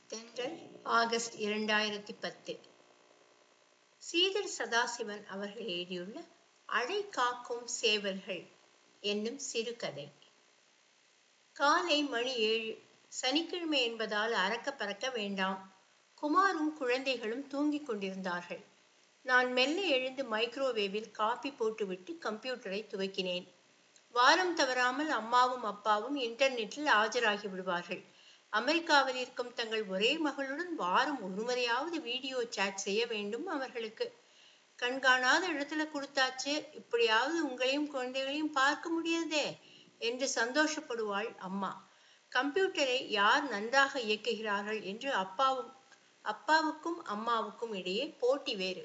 தென்றல் ஆகஸ்ட் இரண்டாயிரத்தி பத்து சீதர் சதாசிவன் அவர்கள் எழுதியுள்ள அழை காக்கும் சேவல்கள் என்னும் சிறுகதை காலை மணி ஏழு சனிக்கிழமை என்பதால் அறக்க பறக்க வேண்டாம் குமாரும் குழந்தைகளும் தூங்கிக் கொண்டிருந்தார்கள் நான் மெல்ல எழுந்து மைக்ரோவேவில் காபி போட்டுவிட்டு கம்ப்யூட்டரை துவக்கினேன் வாரம் தவறாமல் அம்மாவும் அப்பாவும் இன்டர்நெட்டில் ஆஜராகி விடுவார்கள் அமெரிக்காவில் இருக்கும் தங்கள் ஒரே மகளுடன் வாரம் ஒரு முறையாவது வீடியோ சாட் செய்ய வேண்டும் அவர்களுக்கு கண்காணாத இடத்துல கொடுத்தாச்சு இப்படியாவது உங்களையும் குழந்தைகளையும் பார்க்க முடியாதே என்று சந்தோஷப்படுவாள் அம்மா கம்ப்யூட்டரை யார் நன்றாக இயக்குகிறார்கள் என்று அப்பாவும் அப்பாவுக்கும் அம்மாவுக்கும் இடையே போட்டி வேறு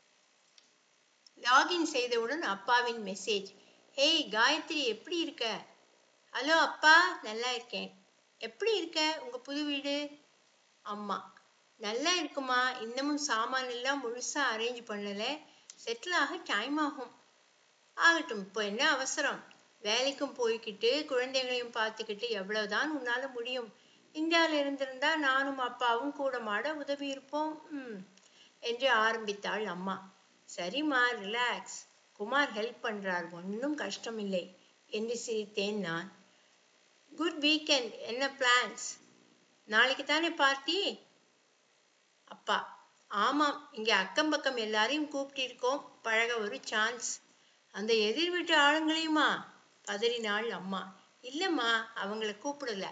லாகின் செய்தவுடன் அப்பாவின் மெசேஜ் ஹேய் காயத்ரி எப்படி இருக்க ஹலோ அப்பா நல்லா இருக்கேன் எப்படி இருக்க உங்க புது வீடு அம்மா நல்லா இருக்குமா இன்னமும் சாமான் எல்லாம் முழுசா அரேஞ்ச் பண்ணல செட்டில் ஆக டைம் ஆகும் ஆகட்டும் இப்போ என்ன அவசரம் வேலைக்கும் போய்கிட்டு குழந்தைகளையும் பார்த்துக்கிட்டு எவ்வளவுதான் உன்னால முடியும் இந்தியாவில் இருந்திருந்தா நானும் அப்பாவும் கூட மாட உதவி இருப்போம் ம் என்று ஆரம்பித்தாள் அம்மா சரிம்மா ரிலாக்ஸ் குமார் ஹெல்ப் பண்றார் ஒன்றும் கஷ்டம் இல்லை என்று சிரித்தேன் நான் குட் வீக்கெண்ட் என்ன பிளான்ஸ் நாளைக்கு தானே பார்ட்டி அப்பா ஆமாம் இங்க அக்கம் பக்கம் எல்லாரையும் கூப்பிட்டு இருக்கோம் பழக ஒரு சான்ஸ் அந்த எதிர் வீட்டு ஆளுங்களையுமா பதறினாள் அம்மா இல்லம்மா அவங்கள கூப்பிடல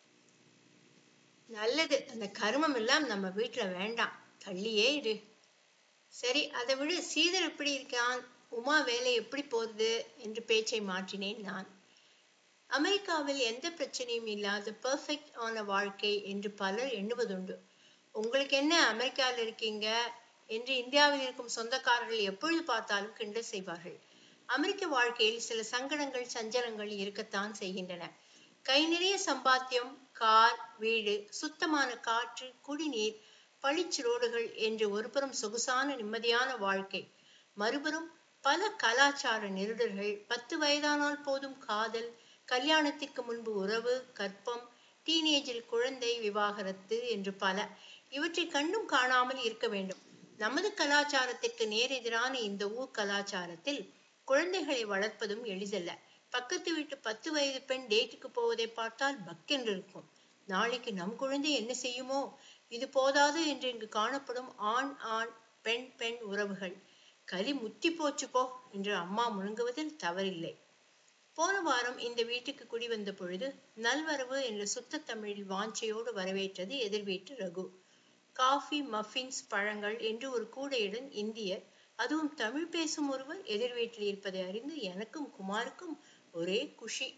நல்லது அந்த கருமம் எல்லாம் நம்ம வீட்டுல வேண்டாம் தள்ளியே இரு சரி அதை விட சீதர் எப்படி இருக்கான் உமா வேலை எப்படி போகுது என்று பேச்சை மாற்றினேன் நான் அமெரிக்காவில் எந்த பிரச்சனையும் இல்லாத பெர்ஃபெக்ட் ஆன வாழ்க்கை என்று பலர் எண்ணுவதுண்டு உங்களுக்கு என்ன அமெரிக்காவில் இருக்கீங்க என்று இந்தியாவில் இருக்கும் சொந்தக்காரர்கள் எப்பொழுது பார்த்தாலும் கிண்டல் செய்வார்கள் அமெரிக்க வாழ்க்கையில் சில சங்கடங்கள் சஞ்சலங்கள் இருக்கத்தான் செய்கின்றன கை நிறைய சம்பாத்தியம் கார் வீடு சுத்தமான காற்று குடிநீர் பளிச்சு ரோடுகள் என்று ஒருபுறம் சொகுசான நிம்மதியான வாழ்க்கை மறுபுறம் பல கலாச்சார நெருடர்கள் பத்து வயதானால் போதும் காதல் கல்யாணத்திற்கு முன்பு உறவு கற்பம் டீனேஜில் குழந்தை விவாகரத்து என்று பல இவற்றை கண்டும் காணாமல் இருக்க வேண்டும் நமது கலாச்சாரத்திற்கு நேரெதிரான இந்த ஊர் கலாச்சாரத்தில் குழந்தைகளை வளர்ப்பதும் எளிதல்ல பக்கத்து வீட்டு பத்து வயது பெண் டேட்டுக்கு போவதை பார்த்தால் பக்கென்று இருக்கும் நாளைக்கு நம் குழந்தை என்ன செய்யுமோ இது போதாது என்று இங்கு காணப்படும் ஆண் ஆண் பெண் பெண் உறவுகள் களி முத்தி போச்சு போ என்று அம்மா முழங்குவதில் தவறில்லை போன வாரம் இந்த வீட்டுக்கு குடி வந்த பொழுது நல்வரவு என்ற சுத்த தமிழில் வாஞ்சையோடு வரவேற்றது எதிர் வீட்டு ரகு காஃபி மஃபின்ஸ் பழங்கள் என்று ஒரு கூடையுடன் இந்தியர் அதுவும் தமிழ் பேசும் ஒருவர் எதிர் வீட்டில் இருப்பதை அறிந்து எனக்கும் குமாருக்கும் ஒரே குஷி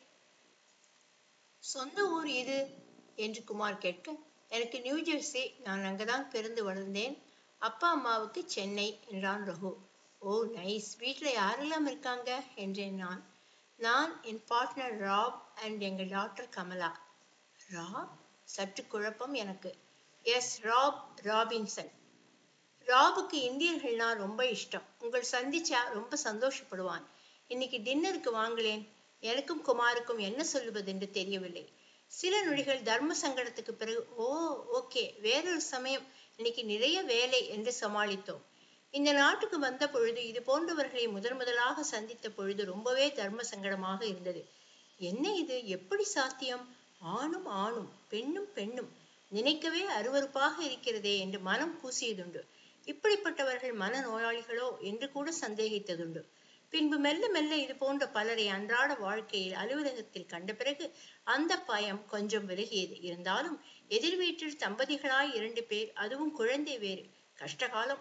சொந்த ஊர் இது என்று குமார் கேட்க எனக்கு நியூ ஜெர்சி நான் அங்கதான் பிறந்து வளர்ந்தேன் அப்பா அம்மாவுக்கு சென்னை என்றான் ரகு ஓ நைஸ் வீட்டுல யாரெல்லாம் இருக்காங்க என்றேன் நான் நான் என் பார்ட்னர் ராப் அண்ட் எங்கள் டாக்டர் கமலா ராப் சற்று குழப்பம் எனக்கு எஸ் ராப் ராபின்சன் ராபுக்கு இந்தியர்கள்னா ரொம்ப இஷ்டம் உங்கள் சந்திச்சா ரொம்ப சந்தோஷப்படுவான் இன்னைக்கு டின்னருக்கு வாங்களேன் எனக்கும் குமாருக்கும் என்ன சொல்லுவது என்று தெரியவில்லை சில நொடிகள் தர்ம சங்கடத்துக்கு பிறகு ஓ ஓகே வேறொரு சமயம் இன்னைக்கு நிறைய வேலை என்று சமாளித்தோம் இந்த நாட்டுக்கு வந்த பொழுது இது போன்றவர்களை முதன் முதலாக சந்தித்த பொழுது ரொம்பவே தர்ம சங்கடமாக இருந்தது என்ன இது எப்படி சாத்தியம் ஆணும் ஆணும் பெண்ணும் பெண்ணும் நினைக்கவே அருவறுப்பாக இருக்கிறதே என்று மனம் கூசியதுண்டு இப்படிப்பட்டவர்கள் மன நோயாளிகளோ என்று கூட சந்தேகித்ததுண்டு பின்பு மெல்ல மெல்ல இது போன்ற பலரை அன்றாட வாழ்க்கையில் அலுவலகத்தில் கண்ட பிறகு அந்த பயம் கொஞ்சம் விலகியது இருந்தாலும் எதிர் வீட்டில் தம்பதிகளாய் இரண்டு பேர் அதுவும் குழந்தை வேறு கஷ்டகாலம்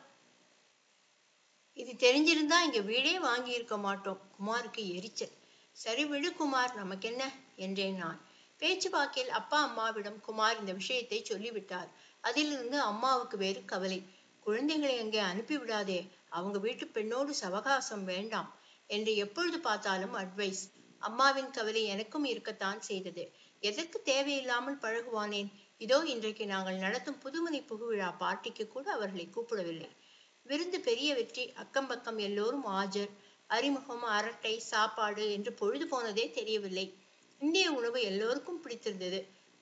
இது தெரிஞ்சிருந்தா இங்க வீடே வாங்கி இருக்க மாட்டோம் குமாருக்கு எரிச்சல் சரி விடு குமார் நமக்கு என்ன என்றேன் நான் பேச்சு வாக்கில் அப்பா அம்மாவிடம் குமார் இந்த விஷயத்தை சொல்லிவிட்டார் அதிலிருந்து அம்மாவுக்கு வேறு கவலை குழந்தைகளை அங்கே அனுப்பி விடாதே அவங்க வீட்டு பெண்ணோடு சவகாசம் வேண்டாம் என்று எப்பொழுது பார்த்தாலும் அட்வைஸ் அம்மாவின் கவலை எனக்கும் இருக்கத்தான் செய்தது எதற்கு தேவையில்லாமல் பழகுவானேன் இதோ இன்றைக்கு நாங்கள் நடத்தும் புதுமனை புகுவிழா பார்ட்டிக்கு கூட அவர்களை கூப்பிடவில்லை விருந்து பெரிய வெற்றி அக்கம் பக்கம் எல்லோரும் ஆஜர் அறிமுகம் அரட்டை சாப்பாடு என்று பொழுது போனதே தெரியவில்லை இந்திய உணவு எல்லோருக்கும் பிடித்திருந்தது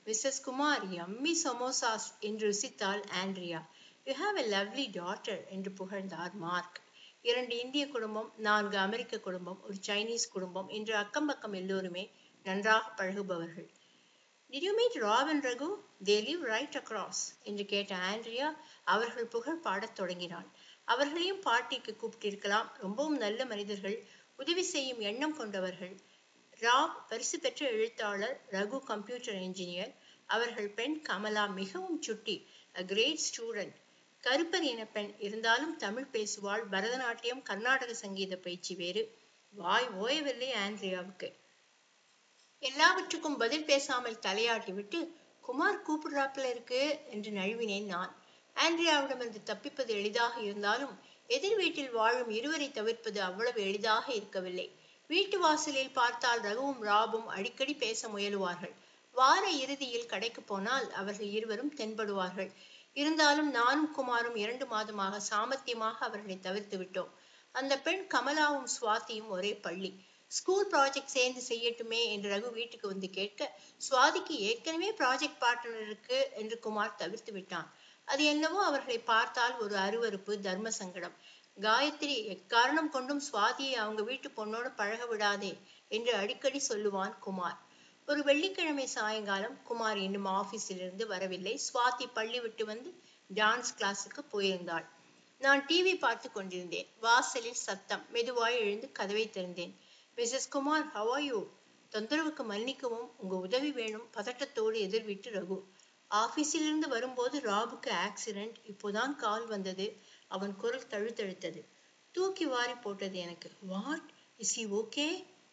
மிஸ்ஸஸ் குமார் யம்மி சமோசாஸ் என்று ருசித்தாள் Andrea you have a lovely daughter என்று புகழ்ந்தார் மார்க் இரண்டு இந்திய குடும்பம் நான்கு அமெரிக்க குடும்பம் ஒரு சைனீஸ் குடும்பம் என்று அக்கம் பக்கம் எல்லோருமே நன்றாக பழகுபவர்கள் did you meet Rob and Raghu they live right across என்று கேட்ட ஆண்ட்ரியா அவர்கள் புகழ் பாடத் தொடங்கினாள் அவர்களையும் பார்ட்டிக்கு கூப்பிட்டிருக்கலாம் ரொம்பவும் நல்ல மனிதர்கள் உதவி செய்யும் எண்ணம் கொண்டவர்கள் ராப் பரிசு பெற்ற எழுத்தாளர் ரகு கம்ப்யூட்டர் என்ஜினியர் அவர்கள் பெண் கமலா மிகவும் சுட்டி அ கிரேட் ஸ்டூடெண்ட் கருப்பர் என பெண் இருந்தாலும் தமிழ் பேசுவாள் பரதநாட்டியம் கர்நாடக சங்கீத பயிற்சி வேறு வாய் ஓயவில்லை ஆண்ட்ரியாவுக்கு எல்லாவற்றுக்கும் பதில் பேசாமல் தலையாட்டி விட்டு குமார் கூப்பிடுறாப்புல இருக்கு என்று நழுவினேன் நான் ஆண்ட்ரியாவிடமிருந்து தப்பிப்பது எளிதாக இருந்தாலும் எதிர் வீட்டில் வாழும் இருவரை தவிர்ப்பது அவ்வளவு எளிதாக இருக்கவில்லை வீட்டு வாசலில் பார்த்தால் ரகுவும் ராபும் அடிக்கடி பேச முயலுவார்கள் வார இறுதியில் கடைக்கு போனால் அவர்கள் இருவரும் தென்படுவார்கள் இருந்தாலும் நானும் குமாரும் இரண்டு மாதமாக சாமர்த்தியமாக அவர்களை தவிர்த்து விட்டோம் அந்த பெண் கமலாவும் சுவாதியும் ஒரே பள்ளி ஸ்கூல் ப்ராஜெக்ட் சேர்ந்து செய்யட்டுமே என்று ரகு வீட்டுக்கு வந்து கேட்க சுவாதிக்கு ஏற்கனவே ப்ராஜெக்ட் பார்ட்னர் இருக்கு என்று குமார் தவிர்த்து விட்டான் அது என்னவோ அவர்களை பார்த்தால் ஒரு அருவருப்பு தர்ம சங்கடம் காயத்ரி எக்காரணம் கொண்டும் சுவாதியை அவங்க வீட்டு பொண்ணோடு பழக விடாதே என்று அடிக்கடி சொல்லுவான் குமார் ஒரு வெள்ளிக்கிழமை சாயங்காலம் குமார் இன்னும் ஆபீஸில் இருந்து வரவில்லை சுவாதி பள்ளி விட்டு வந்து டான்ஸ் கிளாஸுக்கு போயிருந்தாள் நான் டிவி பார்த்து கொண்டிருந்தேன் வாசலில் சத்தம் மெதுவாய் எழுந்து கதவை திறந்தேன் மிஸ்ஸஸ் குமார் ஹவாயூ தொந்தரவுக்கு மன்னிக்கவும் உங்க உதவி வேணும் பதட்டத்தோடு எதிர்விட்டு ரகு ஆபீஸிலிருந்து வரும்போது ராபுக்கு ஆக்சிடென்ட் இப்போதான் கால் வந்தது அவன் குரல் தழுத்தழுத்தது தூக்கி வாரி போட்டது எனக்கு வாட் இஸ் ஹி ஓகே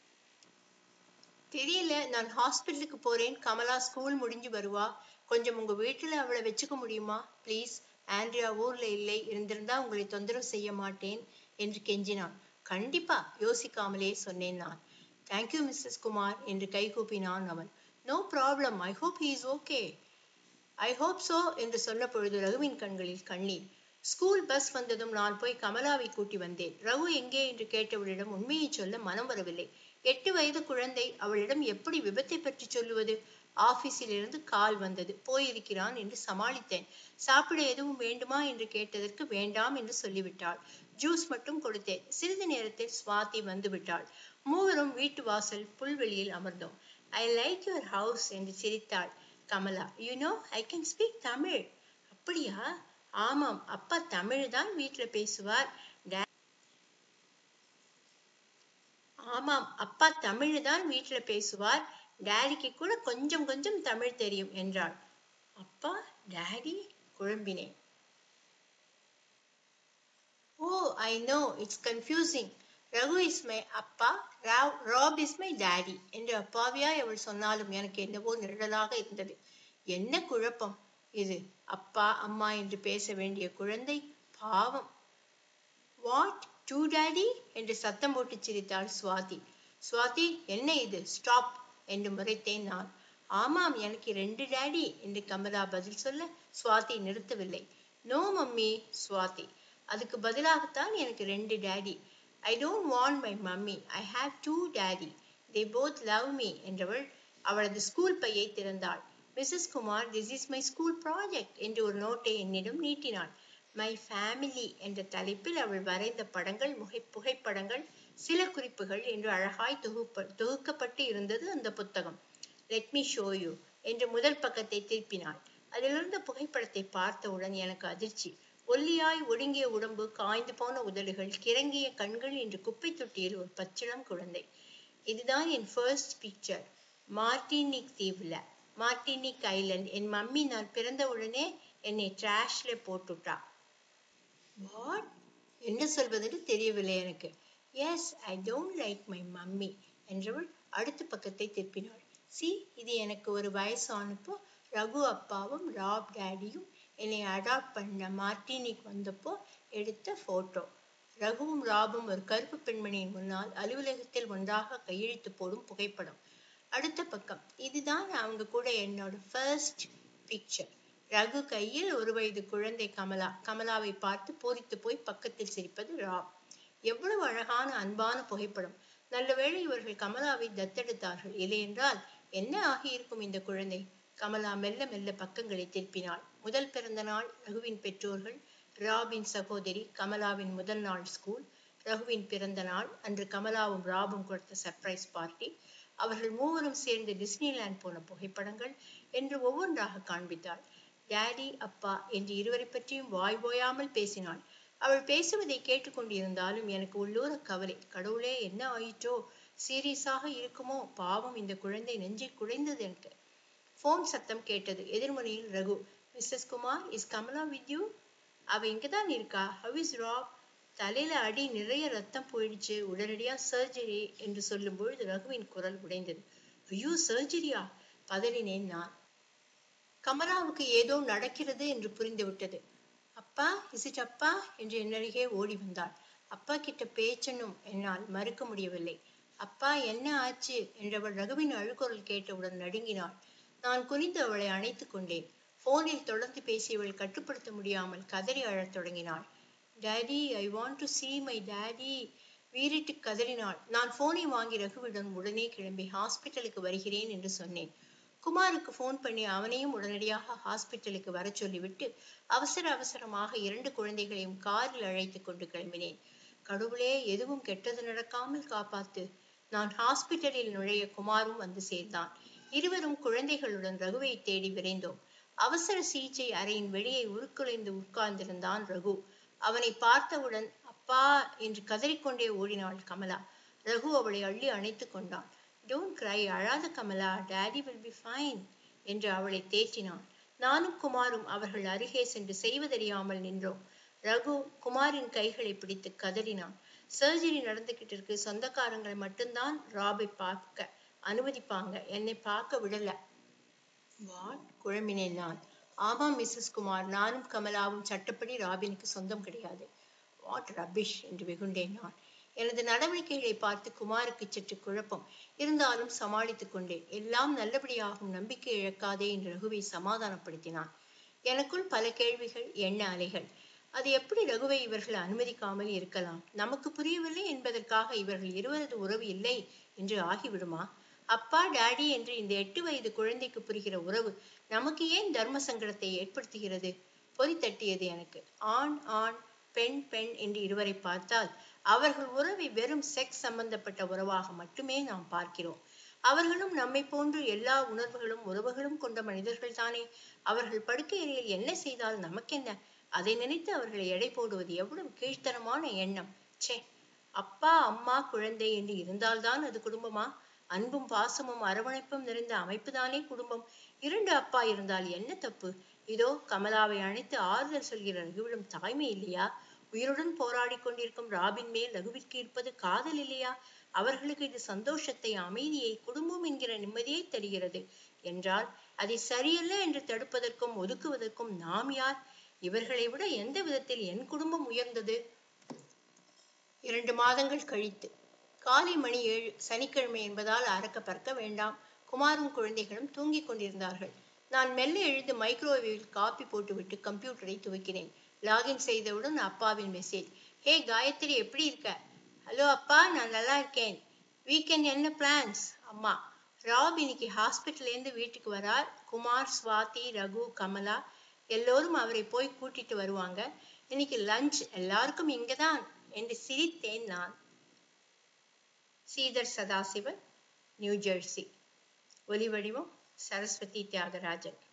தெரியல நான் ஹாஸ்பிட்டலுக்கு போறேன் கமலா ஸ்கூல் முடிஞ்சு வருவா கொஞ்சம் உங்க வீட்டுல அவளை வச்சுக்க முடியுமா ப்ளீஸ் ஆண்ட்ரியா ஊர்ல இல்லை இருந்திருந்தா உங்களை தொந்தரவு செய்ய மாட்டேன் என்று கெஞ்சினான் கண்டிப்பா யோசிக்காமலே சொன்னேன் நான் தேங்க்யூ மிஸ்ஸஸ் குமார் என்று கைகூப்பினான் அவன் no problem I hope he is okay I hope so என்று சொன்ன பொழுது ரகுவின் கண்களில் கண்ணீர் ஸ்கூல் பஸ் வந்ததும் நான் போய் கமலாவை கூட்டி வந்தேன் ரகு எங்கே என்று கேட்டவளிடம் உண்மையை சொல்ல மனம் வரவில்லை எட்டு வயது குழந்தை அவளிடம் எப்படி விபத்தை பற்றி சொல்லுவது ஆபீஸில் இருந்து கால் வந்தது போயிருக்கிறான் என்று சமாளித்தேன் சாப்பிட எதுவும் வேண்டுமா என்று கேட்டதற்கு வேண்டாம் என்று சொல்லிவிட்டாள் ஜூஸ் மட்டும் கொடுத்தேன் சிறிது நேரத்தில் சுவாதி வந்து விட்டாள் மூவரும் வீட்டு வாசல் புல்வெளியில் அமர்ந்தோம் ஐ லைக் யுவர் ஹவுஸ் என்று சிரித்தாள் Kamala you know I can speak Tamil அப்படியா ஆமாம் அப்பா தமிழ் தான் வீட்டுல பேசுவார் ஆமாம் அப்பா தமிழ் தான் வீட்டுல பேசுவார் டேடிக்கு கூட கொஞ்சம் கொஞ்சம் தமிழ் தெரியும் என்றாள் அப்பா டேடி குழம்பினேன் oh I know it's confusing Raghu is my appa Rao Rob is my daddy என்று அப்பாவியாய் அவள் சொன்னாலும் எனக்கு என்னவோ நிழலாக இருந்தது என்ன குழப்பம் இது அப்பா அம்மா என்று பேச வேண்டிய குழந்தை பாவம் வாட் டூ டேடி என்று சத்தம் போட்டு சிரித்தாள் சுவாதி சுவாதி என்ன இது ஸ்டாப் என்று முறைத்தேன் நான் ஆமாம் எனக்கு ரெண்டு டேடி என்று கமலா பதில் சொல்ல சுவாதி நிறுத்தவில்லை நோ மம்மி சுவாதி அதுக்கு பதிலாகத்தான் எனக்கு ரெண்டு daddy I don't want my mummy I have two daddy they both love me என்றவள் அவளது ஸ்கூல் பையை திறந்தாள் Mrs Kumar this is my school project என்று ஒரு நோட்டை என்னிடம் நீட்டினாள் மை ஃபேமிலி என்ற தலைப்பில் அவள் வரைந்த படங்கள் முகை புகைப்படங்கள் சில குறிப்புகள் என்று அழகாய் தொகுப்ப தொகுக்கப்பட்டு இருந்தது அந்த புத்தகம் லெட் மீ ஷோ யூ என்று முதல் பக்கத்தை திருப்பினாள் அதிலிருந்த புகைப்படத்தை பார்த்தவுடன் எனக்கு அதிர்ச்சி ஒல்லியாய் ஒடுங்கிய உடம்பு காய்ந்து போன உதடுகள் கிறங்கிய கண்கள் என்று குப்பை தொட்டியில் ஒரு பச்சிளம் குழந்தை இதுதான் என் ஃபர்ஸ்ட் பிக்சர் மார்டினிக் தீவுல மார்டினிக் ஐலண்ட் என் மம்மி நான் பிறந்த உடனே என்னை ட்ராஷ்ல போட்டுட்டா வாட் என்ன சொல்வதென்று தெரியவில்லை எனக்கு yes I don't like my mummy என்றவள் அடுத்த பக்கத்தை திருப்பினாள் சி இது எனக்கு ஒரு வயசானப்போ ரகு அப்பாவும் ராப் டேடியும் என்னை அடாப்ட் பண்ண மார்டினிக் வந்தப்போ எடுத்த போட்டோ ரகுவும் ராபும் ஒரு கருப்பு பெண்மணியின் முன்னால் அலுவலகத்தில் ஒன்றாக கையெழுத்து போடும் புகைப்படம் அடுத்த பக்கம் இதுதான் அவங்க கூட என்னோட ஃபர்ஸ்ட் பிக்சர் ரகு கையில் ஒரு வயது குழந்தை கமலா கமலாவை பார்த்து பூரித்து போய் பக்கத்தில் சிரிப்பது ராப் எவ்வளவு அழகான அன்பான புகைப்படம் நல்லவேளை இவர்கள் கமலாவை தத்தெடுத்தார்கள் இல்லையென்றால் என்ன ஆகியிருக்கும் இந்த குழந்தை கமலா மெல்ல மெல்ல பக்கங்களை திருப்பினாள் முதல் பிறந்த நாள் ரகுவின் பெற்றோர்கள் ராபின் சகோதரி கமலாவின் முதல் நாள் ஸ்கூல் ரகுவின் பிறந்த நாள் அன்று கமலாவும் ராபும் கொடுத்த சர்ப்ரைஸ் பார்ட்டி அவர்கள் மூவரும் சேர்ந்து டிஸ்னிலேண்ட் போன புகைப்படங்கள் என்று ஒவ்வொன்றாக காண்பித்தாள் டேடி அப்பா என்று இருவரை பற்றியும் வாய் ஓயாமல் பேசினாள் அவள் பேசுவதை கேட்டுக்கொண்டிருந்தாலும் எனக்கு உள்ளூர கவலை கடவுளே என்ன ஆயிற்றோ சீரியஸாக இருக்குமோ பாவம் இந்த குழந்தை நெஞ்சை குடைந்தது எனக்கு போன் சத்தம் கேட்டது எதிர்முனையில் Raghu Mrs Kumar is Kamala with you அவ இங்கதான் இருக்கா ஹவ் இஸ் ராப் தலையில அடி நிறைய ரத்தம் போயிடுச்சு உடனடியா சர்ஜரி என்று சொல்லும் பொழுது ரகுவின் குரல் உடைந்தது ஐயோ சர்ஜரியா பதறினேன் நான் கமலாவுக்கு ஏதோ நடக்கிறது என்று புரிந்துவிட்டது அப்பா இசிட் அப்பா என்று என்னருகே ஓடி வந்தாள் அப்பா கிட்ட பேச்சனும் என்னால் மறுக்க முடியவில்லை அப்பா என்ன ஆச்சு என்றவள் ரகுவின் அழுகுரல் கேட்டவுடன் நடுங்கினாள் நான் குனிந்து அவளை அணைத்துக் கொண்டேன் போனில் தொடர்ந்து பேசியவள் கட்டுப்படுத்த முடியாமல் கதறி அழத் தொடங்கினாள் daddy I want to see my daddy வீறிட்டு கதறினாள் நான் போனை வாங்கி ரகுவிடம் உடனே கிளம்பி ஹாஸ்பிட்டலுக்கு வருகிறேன் என்று சொன்னேன் குமாருக்கு ஃபோன் பண்ணி அவனையும் உடனடியாக ஹாஸ்பிட்டலுக்கு வர சொல்லிவிட்டு அவசர அவசரமாக இரண்டு குழந்தைகளையும் காரில் அழைத்து கொண்டு கிளம்பினேன் கடவுளே எதுவும் கெட்டது நடக்காமல் காப்பாத்து நான் ஹாஸ்பிட்டலில் நுழைய குமாரும் வந்து சேர்ந்தான் இருவரும் குழந்தைகளுடன் ரகுவை தேடி விரைந்தோம் அவசர சிகிச்சை அறையின் வெளியே உருக்குலைந்து உட்கார்ந்திருந்தான் ரகு அவனை பார்த்தவுடன் அப்பா என்று கதறிக்கொண்டே ஓடினாள் கமலா ரகு அவளை அள்ளி அணைத்துக் கொண்டான் டோன்ட் கிரை அழாத Kamala daddy will be fine என்று அவளை தேற்றினான் நானும் குமாரும் அவர்கள் அருகே சென்று செய்வதறியாமல் நின்றோம் ரகு குமாரின் கைகளை பிடித்து கதறினான் சர்ஜரி நடந்துகிட்டு இருக்கு சொந்தக்காரங்களை மட்டும்தான் ராபை பார்க்க அனுமதிப்பாங்க என்னை பார்க்க விடல வாட் குழம்பினேன் நான் ஆமாம் மிஸ்ஸஸ் குமார் நானும் கமலாவும் சட்டப்படி ராபினுக்கு சொந்தம் கிடையாது வாட் ரபிஷ் என்று வெகுண்டேன் நான் எனது நடவடிக்கைகளை பார்த்து குமாருக்கு சற்று குழப்பம் இருந்தாலும் சமாளித்துக் கொண்டேன் எல்லாம் நல்லபடியாகும் நம்பிக்கை இழக்காதே என்று ரகுவை சமாதானப்படுத்தினான் எனக்குள் பல கேள்விகள் எண்ண அலைகள் அது எப்படி ரகுவை இவர்கள் அனுமதிக்காமல் இருக்கலாம் நமக்கு புரியவில்லை என்பதற்காக இவர்கள் இருவரது உறவு இல்லை என்று ஆகிவிடுமா அப்பா டாடி என்று இந்த எட்டு வயது குழந்தைக்கு புரிகிற உறவு நமக்கு ஏன் தர்ம சங்கடத்தை ஏற்படுத்துகிறது பொறி தட்டியது எனக்கு ஆண் ஆண் பெண் பெண் என்று இருவரை பார்த்தால் அவர்கள் உறவை வெறும் செக்ஸ் சம்பந்தப்பட்ட உறவாக மட்டுமே நாம் பார்க்கிறோம் அவர்களும் நம்மை போன்று எல்லா உணர்வுகளும் உறவுகளும் கொண்ட மனிதர்கள் தானே அவர்கள் படுக்கையறையில் என்ன செய்தால் நமக்கென்ன அதை நினைத்து அவர்களை எடை போடுவது எவ்வளவு கீழ்த்தனமான எண்ணம் ச்சே அப்பா அம்மா குழந்தை என்று இருந்தால்தான் அது குடும்பமா அன்பும் பாசமும் அரவணைப்பும் நிறைந்த அமைப்புதானே குடும்பம் இரண்டு அப்பா இருந்தால் என்ன தப்பு இதோ கமலாவை அழைத்து ஆறுதல் சொல்கிற ரகுவிடம் தாய்மை இல்லையா உயிருடன் போராடி கொண்டிருக்கும் ராபின் மேல் ரகுவிற்கு இருப்பது காதல் இல்லையா அவர்களுக்கு இது சந்தோஷத்தை அமைதியை குடும்பம் என்கிற நிம்மதியை தருகிறது என்றால் அதை சரியல்ல என்று தடுப்பதற்கும் ஒதுக்குவதற்கும் நாம் யார் இவர்களை விட எந்த விதத்தில் என் குடும்பம் உயர்ந்தது இரண்டு மாதங்கள் கழித்து காலை மணி ஏழு சனிக்கிழமை என்பதால் அறக்க பறக்க வேண்டாம் குமாரும் குழந்தைகளும் தூங்கிக் கொண்டிருந்தார்கள் நான் மெல்ல எழுந்து மைக்ரோவேவில் காப்பி போட்டுவிட்டு கம்ப்யூட்டரை துவக்கினேன் லாகின் செய்தவுடன் அப்பாவின் மெசேஜ் ஹே காயத்ரி எப்படி இருக்க ஹலோ அப்பா நான் நல்லா இருக்கேன் வீக்கெண்ட் என்ன பிளான்ஸ் அம்மா ராப் இன்னைக்கு ஹாஸ்பிட்டல்லேருந்து வீட்டுக்கு வரார் குமார் ஸ்வாதி ரகு கமலா எல்லோரும் அவரை போய் கூட்டிட்டு வருவாங்க இன்னைக்கு லஞ்ச் எல்லாருக்கும் இங்கதான் என்று சிரித்தேன் நான் ஸ்ரீதர் சதாசிவன் நியூ ஜெர்சி ஒலி வடிவம் சரஸ்வதி தியாகராஜன்